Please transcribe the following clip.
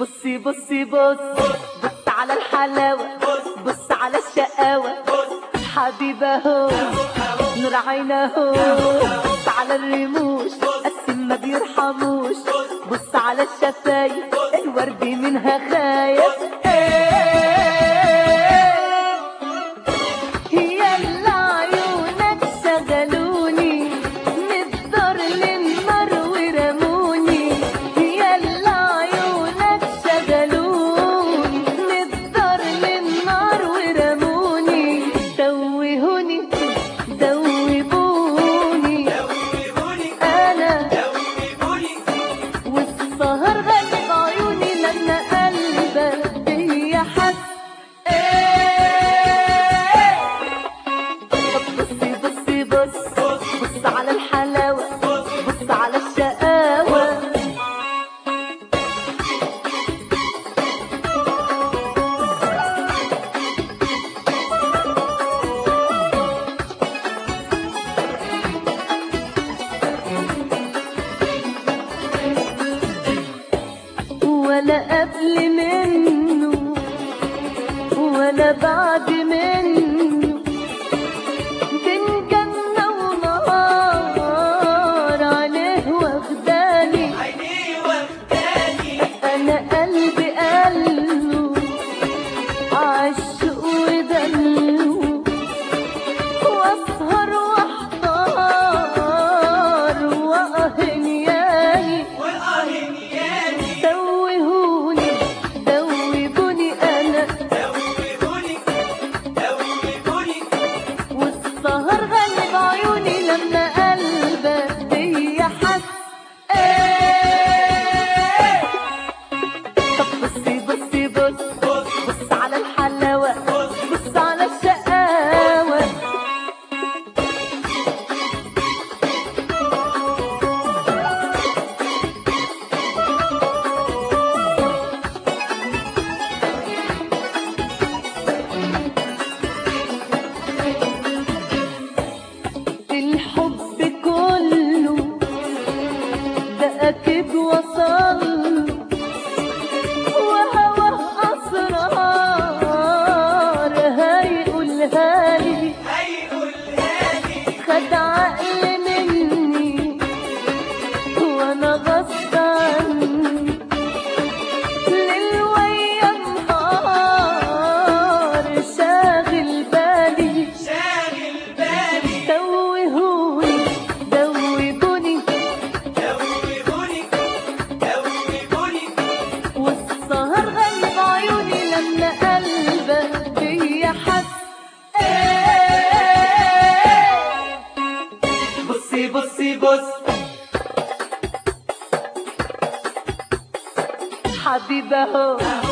بصي بصي بص بص على الحلاوة بص على الشقاوة حبيبة هو نور عينه بص على الرموش قسم ما بيرحموش بص على الشفايف الورد منها خايف يلا عيونك شغلوني من الدار للنار ورموني يلا عيونك شغلوني من الدار للنار ورموني توهوني دوبوني انا والسهر غالب عيوني لما قلبك بيا حس ايه بصي بصي بص بص على الحلاوة بص على الشقاوة ولا قبل منه ولا بعد منه بين جنة ونار عليه واخداني أنا قلبي قاله عشق ودلو وأسهر وأحتار وأهنياني توهوني دوبوني أنا والسهر غلب عيوني لما قلبك بيا حس ايه طب بصي بصي بص بص على الحلاوة بص على الشقاوة الحب كله ده أكيد وصل وهواه أسرار هيقولها لي خد عقل مني وأنا غصب عني ليل ويا نهار شاغل بالي توهوني دوبوني والسهر غلب عيوني لما قلبك بيا حس ايه بصي بصي بص حبيبة هو